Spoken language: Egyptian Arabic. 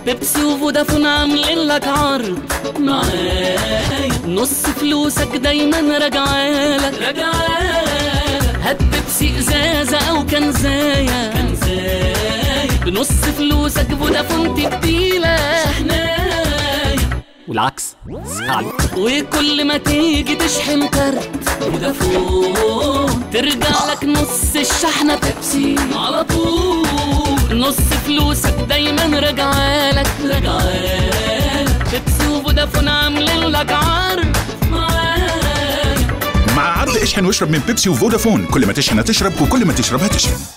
بيبسي وفودافون عاملين لك عرض معايا نص فلوسك دايما راجعالك راجعالك هات بيبسي ازازة او كنزاية كنزاية بنص فلوسك فودافون تديلك شحناية والعكس سعد وكل ما تيجي تشحن كارت فودافون ترجع لك نص الشحنة بيبسي على طول نص فلوسك دايما راجعالك راجعالك بيبسي وفودافون عاملين لك عرض معايا مع عرض اشحن واشرب من بيبسي وفودافون كل ما تشحن هتشرب وكل ما تشرب هتشحن